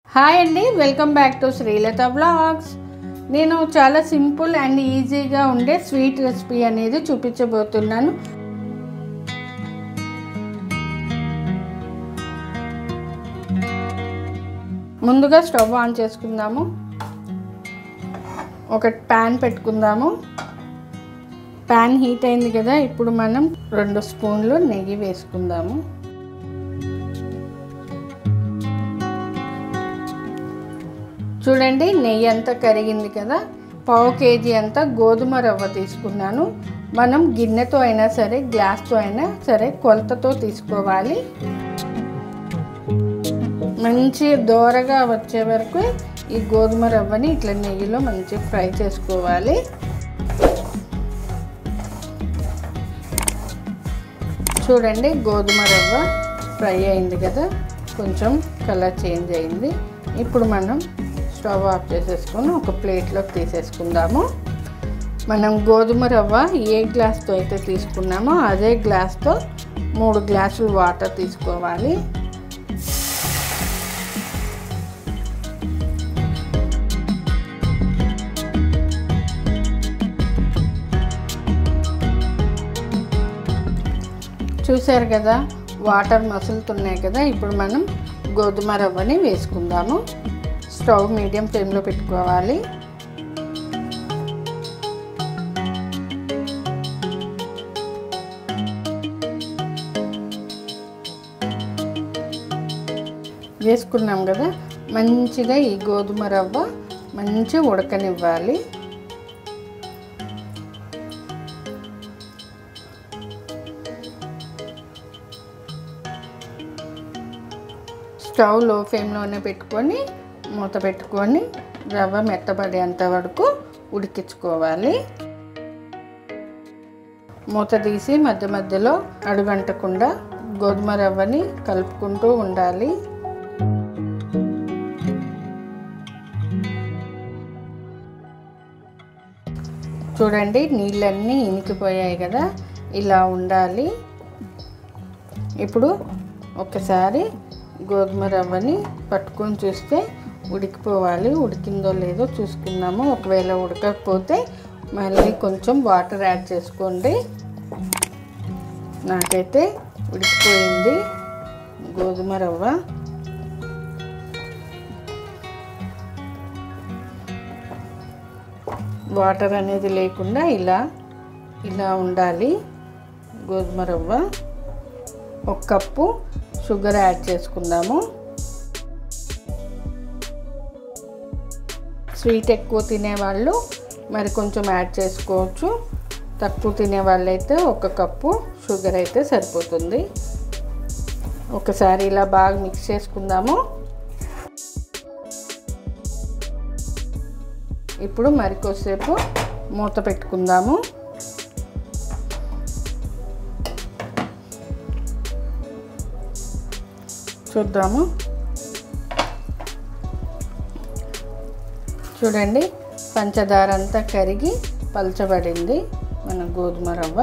hi అండి welcome back to Srilatha blogs నేను చాలా సింపుల్ అండ్ ఈజీగా ఉండే స్వీట్ రెసిపీ అనేది చూపించబోతున్నాను ముందుగా స్టవ్ ఆన్ చేసుకుందాము ఒక ప్యాన్ పెట్టుకుందాము ప్యాన్ హీట్ అయింది కదా ఇప్పుడు మనం రెండు స్పూన్లు నెయ్యి వేసుకుందాము చూడండి నెయ్యి అంతా కరిగింది కదా పావు కేజీ అంతా గోధుమ రవ్వ తీసుకున్నాను మనం గిన్నెతో అయినా సరే గ్లాస్తో అయినా సరే కొలతతో తీసుకోవాలి మంచి దోరగా వచ్చే వరకు ఈ గోధుమ రవ్వని ఇట్లా నెయ్యిలో మంచి ఫ్రై చేసుకోవాలి చూడండి గోధుమ రవ్వ ఫ్రై అయింది కదా కొంచెం కలర్ చేంజ్ అయింది ఇప్పుడు మనం స్టవ్ ఆఫ్ చేసేసుకొని ఒక ప్లేట్లోకి తీసేసుకుందాము మనం గోధుమ రవ్వ ఏ గ్లాస్తో అయితే తీసుకున్నామో అదే గ్లాస్తో మూడు గ్లాసులు వాటర్ తీసుకోవాలి చూసారు కదా వాటర్ మసులుతున్నాయి కదా ఇప్పుడు మనం గోధుమ రవ్వని వేసుకుందాము స్టవ్ మీడియం ఫ్లేమ్లో పెట్టుకోవాలి వేసుకున్నాం కదా మంచిగా ఈ గోధుమ రవ్వ మంచిగా ఉడకనివ్వాలి స్టవ్ లో ఫ్లేమ్లోనే పెట్టుకొని మూత పెట్టుకొని రవ్వ మెత్తబడేంత వరకు ఉడికించుకోవాలి మూత తీసి మధ్య మధ్యలో అడుగంటకుండా గోధుమ రవ్వని కలుపుకుంటూ ఉండాలి చూడండి నీళ్ళన్నీ ఇనికిపోయాయి కదా ఇలా ఉండాలి ఇప్పుడు ఒకసారి గోధుమ రవ్వని పట్టుకొని చూస్తే ఉడికిపోవాలి ఉడికిందో లేదో చూసుకుందాము ఒకవేళ ఉడకకపోతే మళ్ళీ కొంచెం వాటర్ యాడ్ చేసుకోండి నాకైతే ఉడికిపోయింది గోధుమ రవ్వ వాటర్ అనేది లేకుండా ఇలా ఇలా ఉండాలి గోధుమ రవ్వ ఒక కప్పు షుగర్ యాడ్ చేసుకుందాము స్వీట్ ఎక్కువ తినేవాళ్ళు మరి కొంచెం యాడ్ చేసుకోవచ్చు తక్కువ తినే వాళ్ళైతే ఒక కప్పు షుగర్ అయితే సరిపోతుంది ఒకసారి ఇలా బాగా మిక్స్ చేసుకుందాము ఇప్పుడు మరికొద్దిసేపు మూత పెట్టుకుందాము చూద్దాము చూడండి పంచదార అంతా కరిగి పలచబడింది మన గోధుమ రవ్వ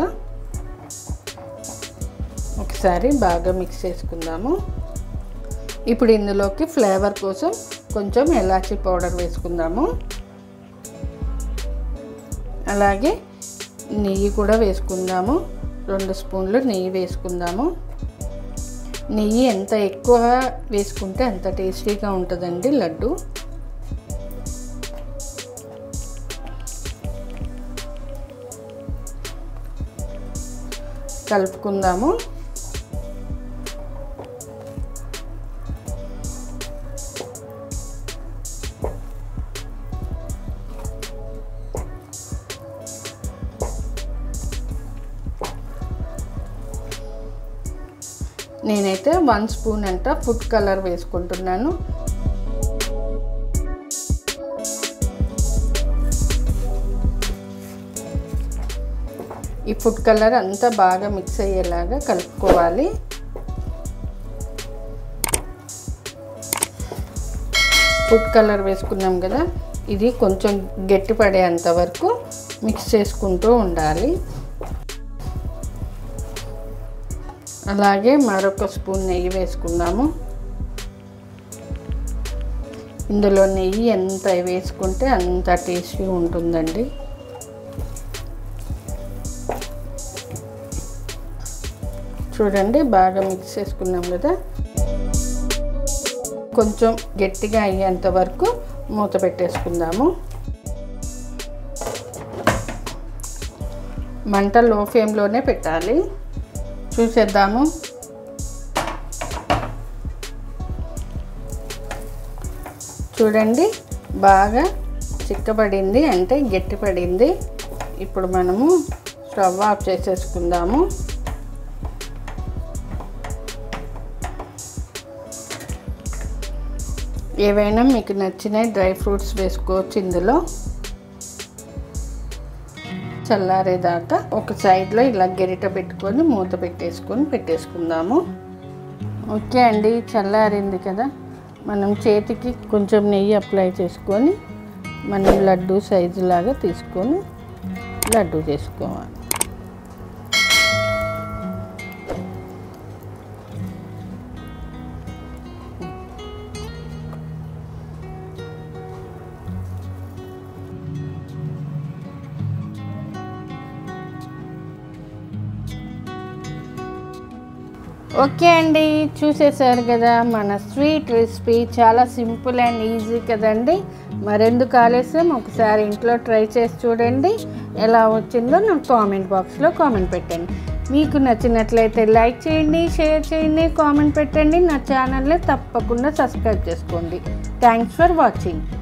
ఒకసారి బాగా మిక్స్ చేసుకుందాము ఇప్పుడు ఇందులోకి ఫ్లేవర్ కోసం కొంచెం ఎలాచీ పౌడర్ వేసుకుందాము అలాగే నెయ్యి కూడా వేసుకుందాము రెండు స్పూన్లు నెయ్యి వేసుకుందాము నెయ్యి ఎంత ఎక్కువ వేసుకుంటే అంత టేస్టీగా ఉంటుందండి లడ్డు కలుపుకుందాము నేనైతే వన్ స్పూన్ అంట ఫుడ్ కలర్ వేసుకుంటున్నాను ఈ ఫుడ్ కలర్ అంతా బాగా మిక్స్ అయ్యేలాగా కలుపుకోవాలి ఫుడ్ కలర్ వేసుకున్నాం కదా ఇది కొంచెం గట్టి పడేంత వరకు మిక్స్ చేసుకుంటూ ఉండాలి అలాగే మరొక స్పూన్ నెయ్యి వేసుకుందాము ఇందులో నెయ్యి ఎంత వేసుకుంటే అంత టేస్టీ ఉంటుందండి చూడండి బాగా మిక్స్ చేసుకున్నాం కదా కొంచెం గట్టిగా అయ్యేంత వరకు మూత పెట్టేసుకుందాము మంట లో ఫ్లేమ్లోనే పెట్టాలి చూసేద్దాము చూడండి బాగా చిక్కబడింది అంటే గట్టిపడింది ఇప్పుడు మనము స్టవ్ ఆఫ్ చేసేసుకుందాము ఏవైనా మీకు నచ్చిన డ్రై ఫ్రూట్స్ వేసుకోవచ్చు ఇందులో చల్లారేదాకా ఒక సైడ్లో ఇలా గెరిట పెట్టుకొని మూత పెట్టేసుకొని పెట్టేసుకుందాము ఓకే అండి చల్లారింది కదా మనం చేతికి కొంచెం నెయ్యి అప్లై చేసుకొని మనం లడ్డు సైజు లాగా తీసుకొని లడ్డు చేసుకోవాలి ఓకే అండి చూసేసారు కదా మన స్వీట్ రెసిపీ చాలా సింపుల్ అండ్ ఈజీ కదండి మరెందుకు ఆలస్యం ఒకసారి ఇంట్లో ట్రై చేసి చూడండి ఎలా వచ్చిందో నాకు కామెంట్ బాక్స్లో కామెంట్ పెట్టండి మీకు నచ్చినట్లయితే లైక్ చేయండి షేర్ చేయండి కామెంట్ పెట్టండి నా ఛానల్ని తప్పకుండా సబ్స్క్రైబ్ చేసుకోండి థ్యాంక్స్ ఫర్ వాచింగ్